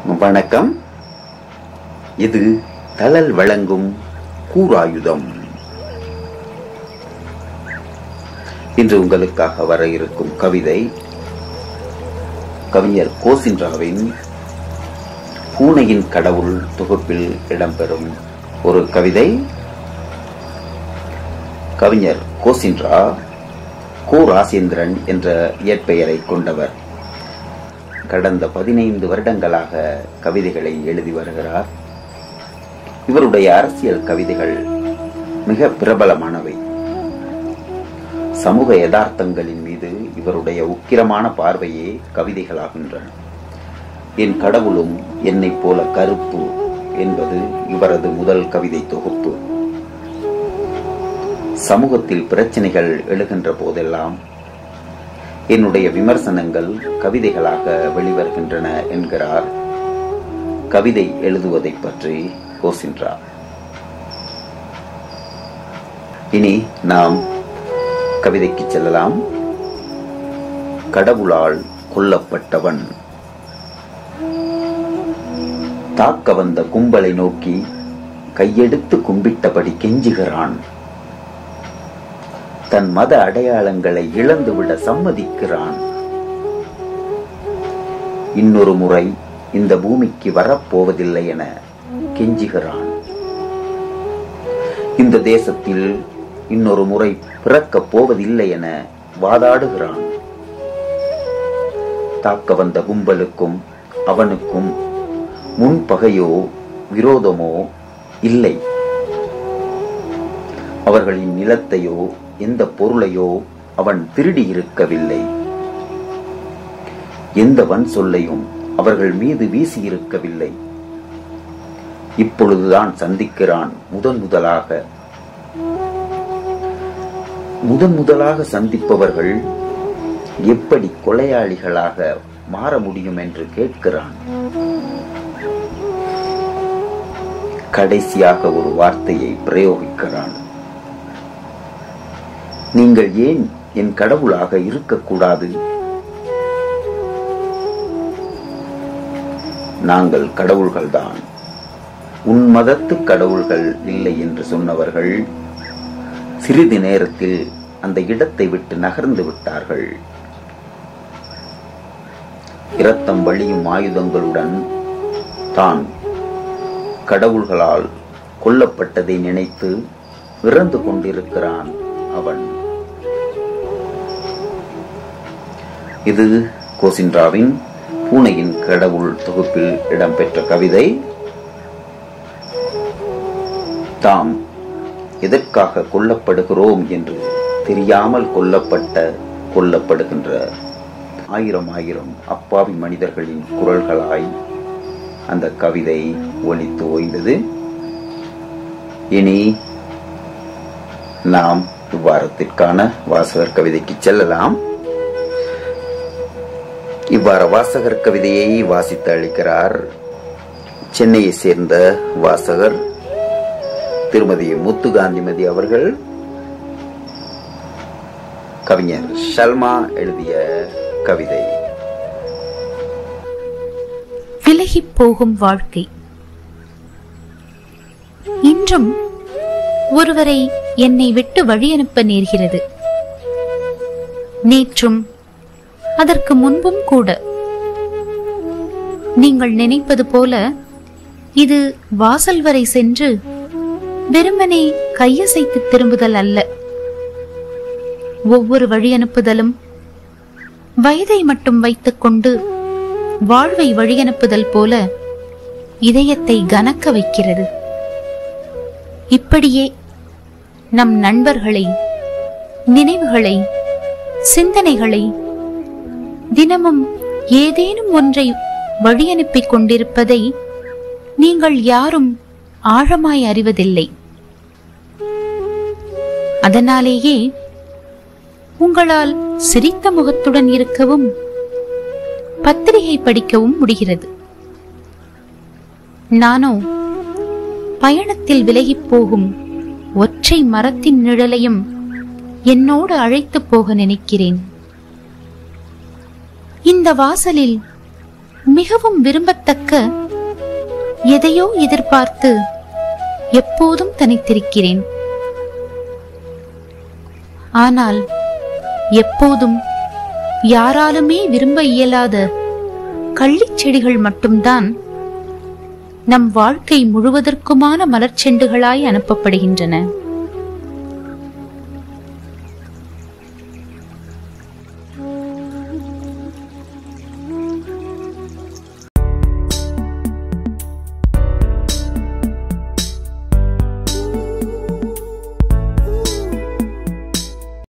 வணக்கம் இது தளல் வழங்கும் கூராயுதம் இன்று உங்களுக்காக வர இருக்கும் கவிதை கவிஞர் கோசின்ராவின் பூனையின் கடவுள் தொகுப்பில் இடம்பெறும் ஒரு கவிதை கவிஞர் கோசின்ரா கோ ராசேந்திரன் என்ற இயற்பெயரை கொண்டவர் கடந்த பதினைந்து வருடங்களாக கவிதைகளை எழுதி வருகிறார் இவருடைய அரசியல் கவிதைகள் மிக பிரபலமானவை சமூக யதார்த்தங்களின் மீது இவருடைய உக்கிரமான பார்வையே கவிதைகளாகின்றன என் கடவுளும் என்னைப் போல கருப்பு என்பது இவரது முதல் கவிதை தொகுப்பு சமூகத்தில் பிரச்சனைகள் எழுகின்ற போதெல்லாம் என்னுடைய விமர்சனங்கள் கவிதைகளாக வெளிவருகின்றன என்கிறார் கவிதை எழுதுவதை பற்றி கோசின்றார் இனி நாம் கவிதைக்கு செல்லலாம் கடவுளால் கொல்லப்பட்டவன் தாக்க வந்த கும்பலை நோக்கி கையெடுத்து கும்பிட்டபடி கெஞ்சுகிறான் தன் மத அடையாளங்களை இழந்துவிட சம்மதிக்கிறான் இன்னொரு முறை இந்த பூமிக்கு வரப்போவதில்லை என கெஞ்சுகிறான் இந்த தேசத்தில் இன்னொரு முறை பிறக்கப் போவதில்லை என வாதாடுகிறான் தாக்க வந்த கும்பலுக்கும் அவனுக்கும் முன்பகையோ விரோதமோ இல்லை அவர்களின் நிலத்தையோ எந்த பொருளையோ அவன் திருடி இருக்கவில்லை எந்த வன் சொல்லையும் அவர்கள் மீது வீசி இருக்கவில்லை இப்பொழுதுதான் சந்திக்கிறான் முதன் முதலாக முதன் முதலாக சந்திப்பவர்கள் எப்படி கொலையாளிகளாக மாற முடியும் என்று கேட்கிறான் கடைசியாக ஒரு வார்த்தையை பிரயோகிக்கிறான் நீங்கள் ஏன் என் கடவுளாக இருக்கக்கூடாது நாங்கள் கடவுள்கள்தான் உன் மதத்து கடவுள்கள் இல்லை என்று சொன்னவர்கள் சிறிது நேரத்தில் அந்த இடத்தை விட்டு நகர்ந்து விட்டார்கள் இரத்தம் வழியும் ஆயுதங்களுடன் தான் கடவுள்களால் கொல்லப்பட்டதை நினைத்து இறந்து கொண்டிருக்கிறான் அவன் இது கோசின்ராவின் பூனையின் கடவுள் தொகுப்பில் இடம்பெற்ற கவிதை தாம் எதற்காக கொல்லப்படுகிறோம் என்று தெரியாமல் கொல்லப்பட்ட கொல்லப்படுகின்ற ஆயிரம் ஆயிரம் அப்பாவி மனிதர்களின் குரல்களாய் அந்த கவிதை ஒலித்து ஓய்ந்தது இனி நாம் இவ்வாரத்திற்கான வாசகர் கவிதைக்கு செல்லலாம் இவ்வாறு வாசகர் கவிதையை வாசித்து அளிக்கிறார் சென்னையை சேர்ந்த வாசகர் திருமதி முத்துகாந்திமதி அவர்கள் கவிஞர் ஷல்மா எழுதிய கவிதை விலகிப் போகும் வாழ்க்கை இன்றும் ஒருவரை என்னை விட்டு வழியனுப்ப நேர்கிறது நேற்றும் அதற்கு முன்பும் கூட நீங்கள் நினைப்பது போல இது வாசல் வரை சென்று வெறுமனே கையசைத்து திரும்புதல் அல்ல ஒவ்வொரு வழியனுப்புதலும் வயதை மட்டும் வைத்துக்கொண்டு வாழ்வை வழியனுப்புதல் போல இதயத்தை கனக்க வைக்கிறது இப்படியே நம் நண்பர்களை நினைவுகளை சிந்தனைகளை தினமும் ஏதேனும் ஒன்றை வழியனுப்பிக் கொண்டிருப்பதை நீங்கள் யாரும் ஆழமாய் அறிவதில்லை அதனாலேயே உங்களால் சிரித்த முகத்துடன் இருக்கவும் பத்திரிகை படிக்கவும் முடிகிறது நானோ பயணத்தில் விலகிப் போகும் ஒற்றை மரத்தின் நிழலையும் என்னோடு அழைத்துப் போக நினைக்கிறேன் இந்த வாசலில் மிகவும் விரும்பத்தக்க எதையோ எதிர்பார்த்து எப்போதும் தனித்திருக்கிறேன் ஆனால் எப்போதும் யாராலுமே விரும்ப இயலாத கள்ளிச் செடிகள் மட்டும்தான் நம் வாழ்க்கை முழுவதற்குமான மலர்ச்செண்டுகளாய் அனுப்பப்படுகின்றன